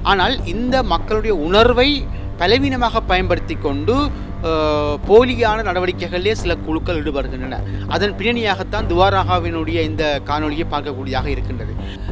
ஆனால் இந்த மக்களுடைய உணர்வை பலவீனமாக பயன்படுத்தி கொண்டு அஹ், போலியான நடவடிக்கைகளிலே சில குழுக்கள் ஈடுபடுகின்றன அதன் பின்னணியாகத்தான் துவாரகாவினுடைய இந்த காணொளியை பார்க்கக்கூடியதாக இருக்கின்றது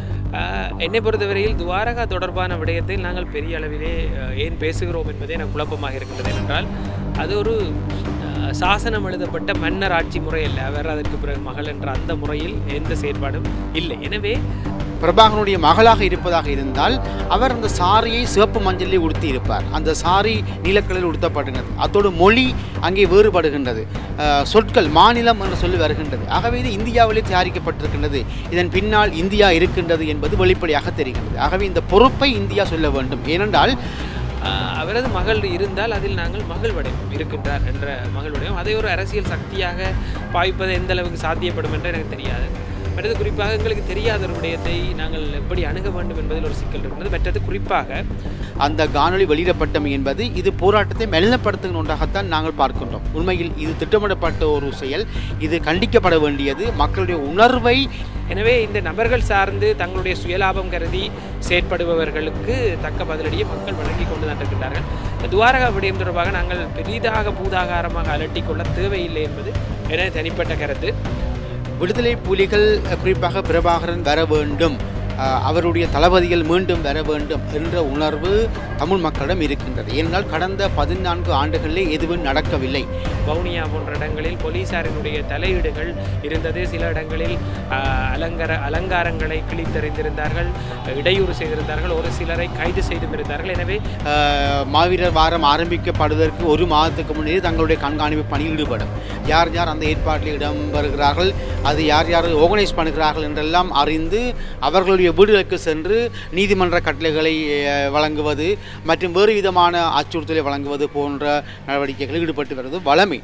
ஆஹ் என்னை பொறுத்தவரையில் துவாரகா தொடர்பான விடயத்தில் நாங்கள் பெரிய அளவிலே ஆஹ் ஏன் பேசுகிறோம் என்பதே எனக்கு குழப்பமாக இருக்கின்றது என்றால் அது ஒரு ஆஹ் சாசனம் எழுதப்பட்ட மன்னர் ஆட்சி முறை அல்ல அவர் அதற்கு பிறகு மகள் என்ற அந்த முறையில் எந்த செயற்பாடும் இல்லை எனவே பிரபாகரனுடைய மகளாக இருப்பதாக இருந்தால் அவர் அந்த சாரியை சிவப்பு மஞ்சளில் உடுத்தி இருப்பார் அந்த சாரி நீலக்கலரில் உடுத்தப்படுகிறது அதோடு மொழி அங்கே வேறுபடுகின்றது அஹ், சொற்கள் மாநிலம் என்று சொல்லி வருகின்றது ஆகவே இது இந்தியாவிலே தயாரிக்கப்பட்டிருக்கின்றது இதன் பின்னால் இந்தியா இருக்கின்றது என்பது வெளிப்படையாக தெரிகின்றது ஆகவே இந்த பொறுப்பை இந்தியா சொல்ல வேண்டும் ஏனென்றால் ஆஹ் அவரது மகள் இருந்தால் அதில் நாங்கள் மகிழ்வடைவோம் இருக்கின்றார் என்ற மகிழ்வடைவோம் அதை ஒரு அரசியல் சக்தியாக பாய்ப்பது எந்த அளவுக்கு சாத்தியப்படும் என்று எனக்கு தெரியாது மற்றது குறிப்பாக எங்களுக்கு தெரியாத ஒரு விடயத்தை நாங்கள் எப்படி அணுக வேண்டும் என்பதில் ஒரு சிக்கல் இருக்கிறது மற்றது குறிப்பாக அந்த காணொளி வெளியிடப்பட்டமை என்பது இது போராட்டத்தை மெல்லப்படுத்துகிற ஒன்றாகத்தான் நாங்கள் பார்க்கின்றோம் உண்மையில் இது திட்டமிடப்பட்ட ஒரு செயல் இது கண்டிக்கப்பட வேண்டியது மக்களுடைய உணர்வை எனவே இந்த நபர்கள் சார்ந்து தங்களுடைய சுயலாபம் கருதி செயற்படுபவர்களுக்கு தக்க பதிலடியை மக்கள் வழங்கி கொண்டு தான் இருக்கின்றார்கள் இந்த துவாரகா விடயம் தொடர்பாக நாங்கள் பெரிதாக பூதாகாரமாக அலட்டிக் கொள்ள தேவையில்லை என்பது எனது தனிப்பட்ட கருத்து விடுதலை புலிகள் அஹ், குறிப்பாக பிரபாகரன் வர வேண்டும் அஹ், அவருடைய தளபதிகள் மீண்டும் வர வேண்டும் என்ற உணர்வு தமிழ் மக்களிடம் இருக்கின்றது ஏனென்றால் கடந்த பதினான்கு ஆண்டுகளிலே எதுவும் நடக்கவில்லை வவுனியா போன்ற இடங்களில் போலீசாரினுடைய தலையீடுகள் இருந்தது சில இடங்களில் ஆஹ், அலங்கார அலங்காரங்களை கிழித்தறிந்திருந்தார்கள் இடையூறு செய்திருந்தார்கள் ஒரு சிலரை கைது செய்தும் இருந்தார்கள் எனவே அஹ், மாவீரர் வாரம் ஆரம்பிக்கப்படுவதற்கு ஒரு மாதத்துக்கு முன்னே தங்களுடைய கண்காணிப்பு பணியில் ஈடுபடும் யார் யார் அந்த ஏற்பாட்டில் இடம்பெறுகிறார்கள் அது யார் யார் ஆர்கனைஸ் பண்ணுகிறார்கள் என்றெல்லாம் அறிந்து அவர்களுடைய வீடுகளுக்கு சென்று நீதிமன்ற கட்டளைகளை அஹ், வழங்குவது மற்றும் வேறு விதமான அச்சுறுத்தலை வழங்குவது போன்ற நடவடிக்கைகளில் ஈடுபட்டு வருவது வளமை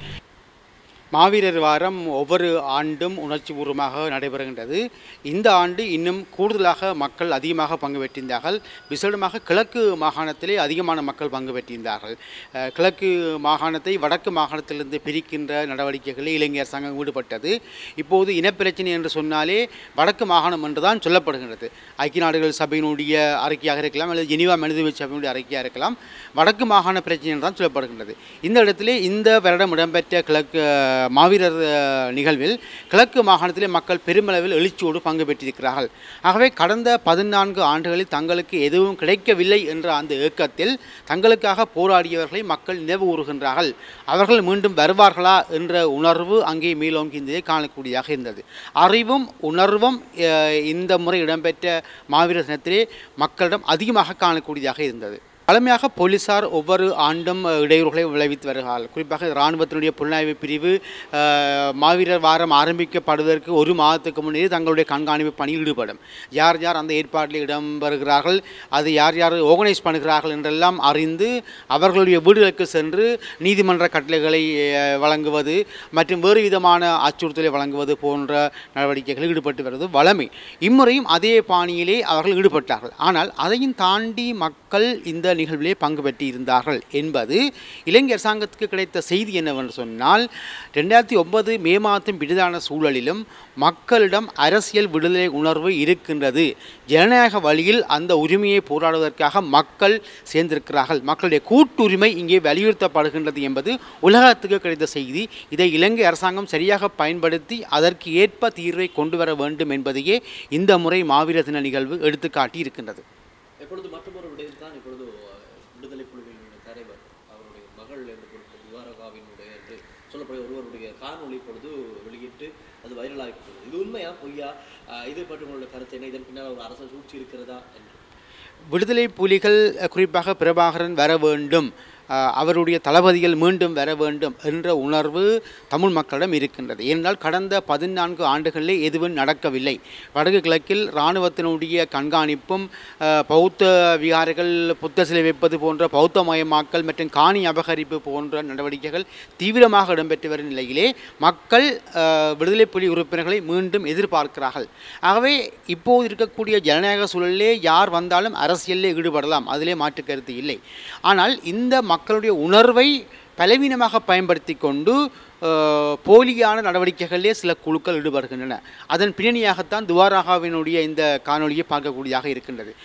மாவீரர் வாரம் ஒவ்வொரு ஆண்டும் உணர்ச்சிபூர்வமாக நடைபெறுகின்றது இந்த ஆண்டு இன்னும் கூடுதலாக மக்கள் அதிகமாக பங்கு பெற்றிருந்தார்கள் விசேடமாக கிழக்கு மாகாணத்திலே அதிகமான மக்கள் பங்கு பெற்றிருந்தார்கள் அஹ், கிழக்கு மாகாணத்தை வடக்கு மாகாணத்திலிருந்து பிரிக்கின்ற நடவடிக்கைகளில் இலங்கை அரசாங்கம் ஈடுபட்டது இப்போது இனப்பிரச்சனை என்று சொன்னாலே வடக்கு மாகாணம் என்றுதான் சொல்லப்படுகின்றது ஐக்கிய நாடுகள் சபையினுடைய அறிக்கையாக இருக்கலாம் அல்லது ஜெனிவா மனிதவை சபையினுடைய அறிக்கையாக இருக்கலாம் வடக்கு மாகாண பிரச்சனை என்று தான் சொல்லப்படுகின்றது இந்த இடத்திலே இந்த வருடம் இடம்பெற்ற கிழக்கு அஹ், மாவீரர் அஹ், நிகழ்வில் கிழக்கு மாகாணத்திலே மக்கள் பெருமளவில் எழுச்சியோடு பங்கு பெற்றிருக்கிறார்கள் ஆகவே கடந்த பதினான்கு ஆண்டுகளில் தங்களுக்கு எதுவும் கிடைக்கவில்லை என்ற அந்த ஏக்கத்தில் தங்களுக்காக போராடியவர்களை மக்கள் நினைவு கூறுகின்றார்கள் அவர்கள் மீண்டும் வருவார்களா என்ற உணர்வு அங்கே மேலோங்கி இருந்ததை காணக்கூடியதாக இருந்தது அறிவும் உணர்வும் அஹ், இந்த முறை இடம்பெற்ற மாவீரர் தினத்திலே மக்களிடம் அதிகமாக காணக்கூடியதாக இருந்தது பழமையாக போலீசார் ஒவ்வொரு ஆண்டும் அஹ், இடையூறுகளை விளைவித்து வருகிறார்கள் குறிப்பாக இராணுவத்தினுடைய புலனாய்வு பிரிவு அஹ், மாவீரர் வாரம் ஆரம்பிக்கப்படுவதற்கு ஒரு மாதத்துக்கு முன்னே தங்களுடைய கண்காணிப்பு பணியில் ஈடுபடும் யார் யார் அந்த ஏற்பாட்டில் இடம்பெறுகிறார்கள் அது யார் யார் ஆர்கனைஸ் பண்ணுகிறார்கள் என்றெல்லாம் அறிந்து அவர்களுடைய வீடுகளுக்கு சென்று நீதிமன்ற கட்டளைகளை அஹ், வழங்குவது மற்றும் வேறு விதமான அச்சுறுத்தலை வழங்குவது போன்ற நடவடிக்கைகளில் ஈடுபட்டு வருவது வளமை இம்முறையும் அதே பாணியிலே அவர்கள் ஈடுபட்டார்கள் ஆனால் அதையும் தாண்டி மக்கள் இந்த நிகழ்விலே பங்கு பெற்றிருந்தார்கள் என்பது இலங்கை அரசாங்கத்துக்கு கிடைத்த செய்தி என்னவென்று சொன்னால் ரெண்டாயிரத்தி ஒன்பது மே மாதம் விடுதலான சூழலிலும் மக்களிடம் அரசியல் விடுதலை உணர்வு இருக்கின்றது ஜனநாயக வழியில் அந்த உரிமையை போராடுவதற்காக மக்கள் சேர்ந்திருக்கிறார்கள் மக்களுடைய கூட்டுரிமை இங்கே வலியுறுத்தப்படுகின்றது என்பது உலகத்துக்கு கிடைத்த செய்தி இதை இலங்கை அரசாங்கம் சரியாக பயன்படுத்தி அதற்கு ஏற்ப தீர்வை கொண்டு வர வேண்டும் என்பதையே இந்த முறை மாவீர தின நிகழ்வு எடுத்துக்காட்டி இருக்கின்றது எப்பொழுது மற்றொரு விடயம் தான் இப்பொழுது அஹ், விடுதலை புலிகளினுடைய தலைவர் அவருடைய மகள் என்று பொறுத்த துவாரகாவினுடைய என்று சொல்லக்கூடிய ஒருவருடைய காணொளி இப்பொழுது வெளியிட்டு அது வைரலாகிவிட்டது இது உண்மையா பொய்யா அஹ், இதை பற்றி உங்களுடைய கருத்து என்ன இதன் பின்னால் ஒரு அரசு சூழ்ச்சி இருக்கிறதா என்று விடுதலை புலிகள் அஹ், குறிப்பாக பிரபாகரன் வர வேண்டும் அஹ், அவருடைய தளபதிகள் மீண்டும் வர வேண்டும் என்ற உணர்வு தமிழ் மக்களிடம் இருக்கின்றது ஏனென்றால் கடந்த பதினான்கு ஆண்டுகளிலே எதுவும் நடக்கவில்லை வடக்கு கிழக்கில் இராணுவத்தினுடைய கண்காணிப்பும் அஹ், பௌத்த விகாரைகள் புத்த சிலை வைப்பது போன்ற பௌத்தமயமாக்கல் மற்றும் காணி அபகரிப்பு போன்ற நடவடிக்கைகள் தீவிரமாக இடம்பெற்று வரும் நிலையிலே மக்கள் அஹ், விடுதலை புலி உறுப்பினர்களை மீண்டும் எதிர்பார்க்கிறார்கள் ஆகவே இப்போது இருக்கக்கூடிய ஜனநாயக சூழலிலே யார் வந்தாலும் அரசியலில் ஈடுபடலாம் அதிலே மாற்று கருத்து இல்லை ஆனால் இந்த மக்களுடைய உணர்வை பலவீனமாக பயன்படுத்தி கொண்டு அஹ், போலியான நடவடிக்கைகளிலே சில குழுக்கள் ஈடுபடுகின்றன அதன் பின்னணியாகத்தான் துவாரகாவினுடைய இந்த காணொளியை பார்க்கக்கூடியதாக இருக்கின்றது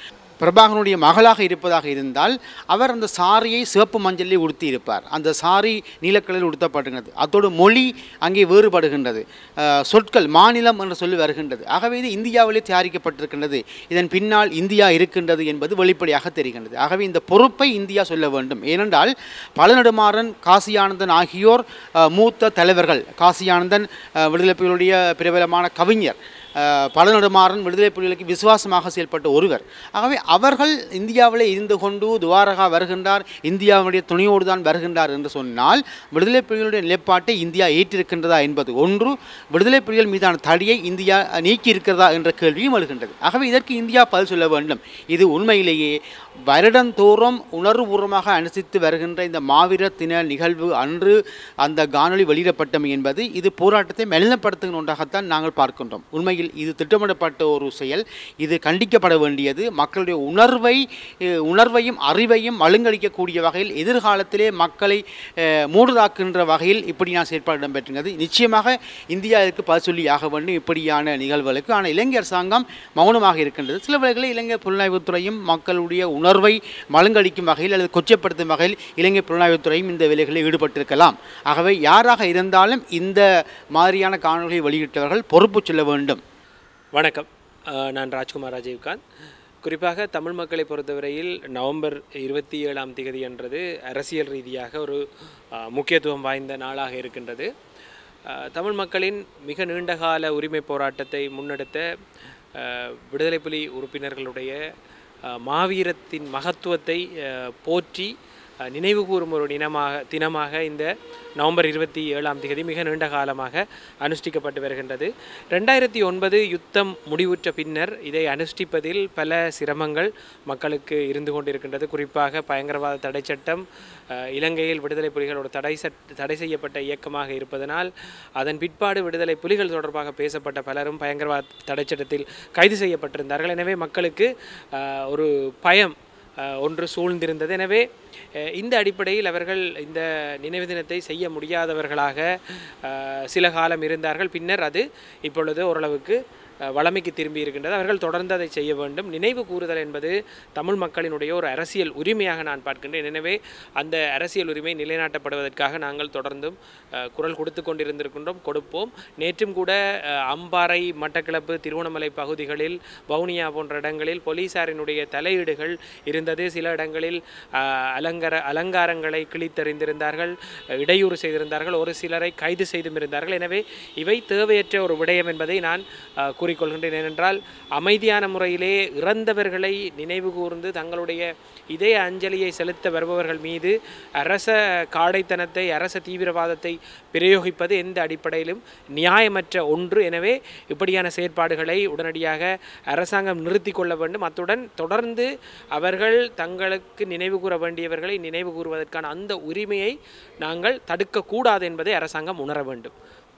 பிரபாகரனுடைய மகளாக இருப்பதாக இருந்தால் அவர் அந்த சாரியை சிவப்பு மஞ்சளில் உடுத்தி இருப்பார் அந்த சாரி நீலக்கடலில் உடுத்தப்படுகிறது அதோடு மொழி அங்கே வேறுபடுகின்றது அஹ், சொற்கள் மாநிலம் என்று சொல்லி வருகின்றது ஆகவே இது இந்தியாவிலே தயாரிக்கப்பட்டிருக்கின்றது இதன் பின்னால் இந்தியா இருக்கின்றது என்பது வெளிப்படையாக தெரிகின்றது ஆகவே இந்த பொறுப்பை இந்தியா சொல்ல வேண்டும் ஏனென்றால் பழநெடுமாறன் காசியானந்தன் ஆகியோர் அஹ், மூத்த தலைவர்கள் காசியானந்தன் அஹ், விடுதலை புலிகளுடைய பிரபலமான கவிஞர் அஹ், பழநெடுமாறன் விடுதலை புலிகளுக்கு விசுவாசமாக செயல்பட்ட ஒருவர் ஆகவே அவர்கள் இந்தியாவிலே இருந்து கொண்டு துவாரகா வருகின்றார் இந்தியாவுடைய துணையோடு தான் வருகின்றார் என்று சொன்னால் விடுதலை புலிகளுடைய நிலைப்பாட்டை இந்தியா ஏற்றிருக்கின்றதா என்பது ஒன்று விடுதலை புலிகள் மீதான தடையை இந்தியா நீக்கி இருக்கிறதா என்ற கேள்வியும் எழுகின்றது ஆகவே இதற்கு இந்தியா பதில் சொல்ல வேண்டும் இது உண்மையிலேயே வருடந்தோறும் உணர்வுபூர்வமாக அனுசரித்து வருகின்ற இந்த மாவீர தின நிகழ்வு அன்று அந்த காணொளி வெளியிடப்பட்டமை என்பது இது போராட்டத்தை மெலினப்படுத்துகிற ஒன்றாகத்தான் நாங்கள் பார்க்கின்றோம் உண்மையில் இது திட்டமிடப்பட்ட ஒரு செயல் இது கண்டிக்கப்பட வேண்டியது மக்களுடைய உணர்வை அஹ், உணர்வையும் அறிவையும் மழுங்கடிக்கக்கூடிய வகையில் எதிர்காலத்திலே மக்களை அஹ், மூடுதாக்குகின்ற வகையில் இப்படி நான் செயற்பாடு இடம்பெற்றுகிறது நிச்சயமாக இந்தியா இதற்கு பதில் சொல்லி ஆக வேண்டும் இப்படியான நிகழ்வுகளுக்கு ஆனால் இலங்கை அரசாங்கம் மௌனமாக இருக்கின்றது சில வேளைகளில் இலங்கை புலனாய்வுத்துறையும் மக்களுடைய உணர்வை மழுங்கடிக்கும் வகையில் அல்லது கொச்சப்படுத்தும் வகையில் இலங்கை புலனாய்வுத்துறையும் இந்த வேலைகளில் ஈடுபட்டிருக்கலாம் ஆகவே யாராக இருந்தாலும் இந்த மாதிரியான காணொலியை வெளியிட்டவர்கள் பொறுப்பு சொல்ல வேண்டும் வணக்கம் அஹ், நான் ராஜ்குமார் ராஜீவ்காந்த் குறிப்பாக தமிழ் மக்களை பொறுத்தவரையில் நவம்பர் இருபத்தி ஏழாம் தேதி என்றது அரசியல் ரீதியாக ஒரு அஹ், முக்கியத்துவம் வாய்ந்த நாளாக இருக்கின்றது அஹ், தமிழ் மக்களின் மிக நீண்டகால உரிமை போராட்டத்தை முன்னெடுத்த அஹ், விடுதலை புலி உறுப்பினர்களுடைய அஹ், மாவீரத்தின் மகத்துவத்தை அஹ், போற்றி அஹ், நினைவு கூறும் ஒரு தினமாக தினமாக இந்த நவம்பர் இருபத்தி ஏழாம் தேதி மிக நீண்ட காலமாக அனுஷ்டிக்கப்பட்டு வருகின்றது ரெண்டாயிரத்தி ஒன்பது யுத்தம் முடிவுற்ற பின்னர் இதை அனுஷ்டிப்பதில் பல சிரமங்கள் மக்களுக்கு இருந்து கொண்டிருக்கின்றது குறிப்பாக பயங்கரவாத தடை சட்டம் அஹ், இலங்கையில் விடுதலை புலிகள் ஒரு தடை சட் தடை செய்யப்பட்ட இயக்கமாக இருப்பதனால் அதன் பிற்பாடு விடுதலை புலிகள் தொடர்பாக பேசப்பட்ட பலரும் பயங்கரவாத தடை சட்டத்தில் கைது செய்யப்பட்டிருந்தார்கள் எனவே மக்களுக்கு அஹ், ஒரு பயம் அஹ், ஒன்று சூழ்ந்திருந்தது எனவே அஹ், இந்த அடிப்படையில் அவர்கள் இந்த நினைவு தினத்தை செய்ய முடியாதவர்களாக அஹ், சில காலம் இருந்தார்கள் பின்னர் அது இப்பொழுது ஓரளவுக்கு அஹ், வளமைக்கு திரும்பி இருக்கின்றது அவர்கள் தொடர்ந்து அதை செய்ய வேண்டும் நினைவு கூறுதல் என்பது தமிழ் மக்களினுடைய ஒரு அரசியல் உரிமையாக நான் பார்க்கின்றேன் எனவே அந்த அரசியல் உரிமை நிலைநாட்டப்படுவதற்காக நாங்கள் தொடர்ந்தும் அஹ், குரல் கொடுத்து கொண்டிருந்திருக்கின்றோம் கொடுப்போம் நேற்றும் கூட அஹ், அம்பாறை மட்டக்களப்பு திருவண்ணாமலை பகுதிகளில் வவுனியா போன்ற இடங்களில் போலீசாரினுடைய தலையீடுகள் இருந்தது சில இடங்களில் அஹ், அலங்கார அலங்காரங்களை கிழித்தறிந்திருந்தார்கள் அஹ், இடையூறு செய்திருந்தார்கள் ஒரு சிலரை கைது செய்தும் இருந்தார்கள் எனவே இவை தேவையற்ற ஒரு விடயம் என்பதை நான் அஹ், கூறிக்கொள்கின்றேன் ஏனென்றால் அமைதியான முறையிலே இறந்தவர்களை நினைவு கூர்ந்து தங்களுடைய இதய அஞ்சலியை செலுத்த வருபவர்கள் மீது அரச காடைத்தனத்தை அரச தீவிரவாதத்தை பிரயோகிப்பது எந்த அடிப்படையிலும் நியாயமற்ற ஒன்று எனவே இப்படியான செயற்பாடுகளை உடனடியாக அரசாங்கம் நிறுத்தி கொள்ள வேண்டும் அத்துடன் தொடர்ந்து அவர்கள் தங்களுக்கு நினைவு கூற வேண்டியவர்களை நினைவு கூறுவதற்கான அந்த உரிமையை நாங்கள் தடுக்கக்கூடாது என்பதை அரசாங்கம் உணர வேண்டும்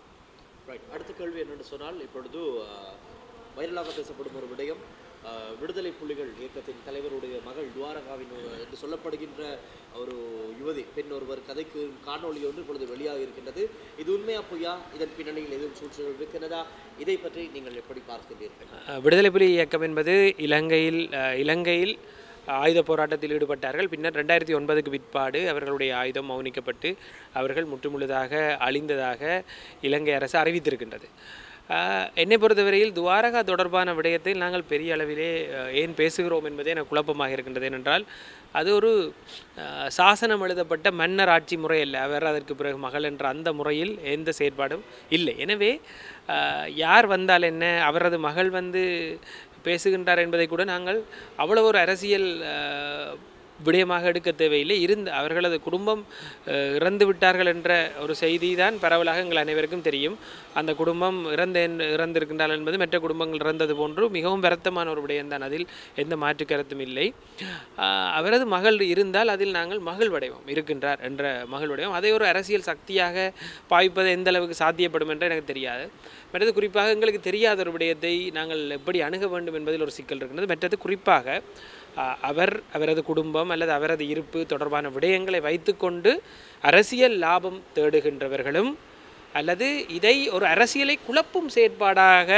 ரைட் அடுத்த கேள்வி என்னென்னு சொன்னால் இப்பொழுது அஹ், வைரலாக பேசப்படும் ஒரு விடயம் அஹ், விடுதலை புலிகள் இயக்கத்தின் தலைவருடைய மகள் துவாரகாவின் ஒரு- என்று சொல்லப்படுகின்ற ஒரு யுவதி பெண் ஒருவர் கதைக்கு காணொளி ஒன்று இப்பொழுது வெளியாக இருக்கின்றது இது உண்மையா பொய்யா இதன் பின்னணியில் எதுவும் சூழ்ச்சிகள் இருக்கின்றதா இதை பற்றி நீங்கள் எப்படி பார்க்கின்றீர்கள் அஹ், விடுதலை புலி இயக்கம் என்பது இலங்கையில் அஹ், இலங்கையில் ஆயுத போராட்டத்தில் ஈடுபட்டார்கள் பின்னர் ரெண்டாயிரத்தி ஒன்பதுக்கு பிற்பாடு அவர்களுடைய ஆயுதம் மௌனிக்கப்பட்டு அவர்கள் முற்றுமுழுதாக அழிந்ததாக இலங்கை அரசு அறிவித்திருக்கின்றது அஹ், என்னை பொறுத்தவரையில் துவாரகா தொடர்பான விடயத்தில் நாங்கள் பெரிய அளவிலே அஹ், ஏன் பேசுகிறோம் என்பதே எனக்கு குழப்பமாக இருக்கின்றது ஏனென்றால் அது ஒரு அஹ், சாசனம் எழுதப்பட்ட மன்னர் ஆட்சி முறை அல்ல அவர் அதற்கு பிறகு மகள் என்ற அந்த முறையில் எந்த செயற்பாடும் இல்லை எனவே அஹ், யார் வந்தால் என்ன அவரது மகள் வந்து பேசுகின்றார் என்பதை கூட நாங்கள் அவ்வளவு ஒரு அரசியல் அஹ், விடயமாக எடுக்க தேவையில்லை இருந்து அவர்களது குடும்பம் அஹ், இறந்து விட்டார்கள் என்ற ஒரு செய்தி தான் பரவலாக எங்கள் அனைவருக்கும் தெரியும் அந்த குடும்பம் இறந்த இறந்திருக்கின்றார்கள் என்பது மற்ற குடும்பங்கள் இறந்தது போன்று மிகவும் வருத்தமான ஒரு விடயம்தான் அதில் எந்த மாற்று கருத்தும் இல்லை அஹ், அவரது மகள் இருந்தால் அதில் நாங்கள் மகிழ்வடைவோம் இருக்கின்றார் என்ற மகிழ்வடைவோம் அதை ஒரு அரசியல் சக்தியாக பாய்ப்பது எந்த அளவுக்கு சாத்தியப்படும் என்று எனக்கு தெரியாது மற்றது குறிப்பாக எங்களுக்கு தெரியாத ஒரு விடயத்தை நாங்கள் எப்படி அணுக வேண்டும் என்பதில் ஒரு சிக்கல் இருக்கின்றது மற்றது குறிப்பாக அஹ், அவர் அவரது குடும்பம் அல்லது அவரது இருப்பு தொடர்பான விடயங்களை வைத்துக்கொண்டு அரசியல் லாபம் தேடுகின்றவர்களும் அல்லது இதை ஒரு அரசியலை குழப்பும் செயற்பாடாக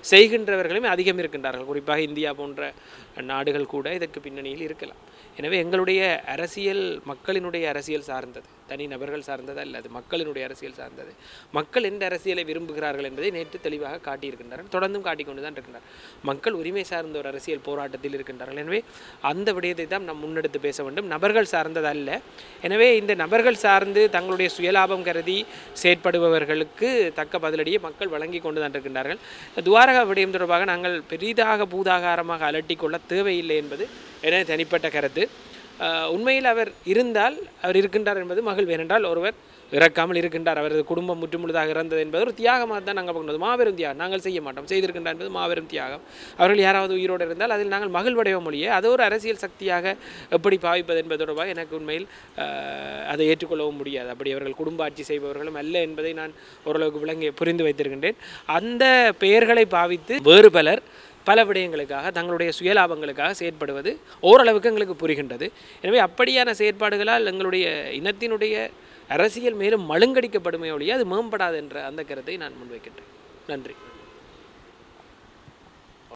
செய்கின்றவர்களுமே அதிகம் இருக்கின்றார்கள் குறிப்பாக இந்தியா போன்ற நாடுகள் கூட இதற்கு பின்னணியில் இருக்கலாம் எனவே எங்களுடைய அரசியல் மக்களினுடைய அரசியல் சார்ந்தது தனி நபர்கள் சார்ந்தது அல்ல அது மக்களினுடைய அரசியல் சார்ந்தது மக்கள் எந்த அரசியலை விரும்புகிறார்கள் என்பதை நேற்று தெளிவாக காட்டியிருக்கின்றார்கள் தொடர்ந்தும் காட்டிக்கொண்டு தான் இருக்கின்றார் மக்கள் உரிமை சார்ந்த ஒரு அரசியல் போராட்டத்தில் இருக்கின்றார்கள் எனவே அந்த விடயத்தை தான் நாம் முன்னெடுத்து பேச வேண்டும் நபர்கள் சார்ந்தது அல்ல எனவே இந்த நபர்கள் சார்ந்து தங்களுடைய சுயலாபம் கருதி செயற்படுபவர்களுக்கு தக்க பதிலடியை மக்கள் வழங்கி கொண்டு தான் இருக்கின்றார்கள் துவாரகா விடயம் தொடர்பாக நாங்கள் பெரிதாக பூதாகாரமாக அலட்டிக்கொள்ள தேவையில்லை என்பது என தனிப்பட்ட கருத்து ஆஹ் உண்மையில் அவர் இருந்தால் அவர் இருக்கின்றார் என்பது மகிழ்வு ஏனென்றால் ஒருவர் இறக்காமல் இருக்கின்றார் அவரது குடும்பம் முற்றுமுழுதாக இறந்தது என்பது ஒரு தியாகமாக தான் நாங்கள் பார்க்கணும் மாபெரும் தியாகம் நாங்கள் செய்ய மாட்டோம் செய்திருக்கின்றார் என்பது மாபெரும் தியாகம் அவர்கள் யாராவது உயிரோடு இருந்தால் அதில் நாங்கள் மகிழ்வடைய மொழியே அது ஒரு அரசியல் சக்தியாக எப்படி பாவிப்பது என்பது தொடர்பாக எனக்கு உண்மையில் ஆஹ், அதை ஏற்றுக்கொள்ளவும் முடியாது அப்படி அவர்கள் குடும்ப ஆட்சி செய்பவர்களும் அல்ல என்பதை நான் ஓரளவுக்கு விளங்கி புரிந்து வைத்திருக்கின்றேன் அந்த பெயர்களை பாவித்து வேறு பலர் பல விடயங்களுக்காக தங்களுடைய சுயலாபங்களுக்காக செயற்படுவது ஓரளவுக்கு எங்களுக்கு புரிகின்றது எனவே அப்படியான செயற்பாடுகளால் எங்களுடைய இனத்தினுடைய அரசியல் மேலும் மழுங்கடிக்கப்படுமே ஒழிய அது மேம்படாது என்ற அந்த கருத்தை நான் முன்வைக்கின்றேன் நன்றி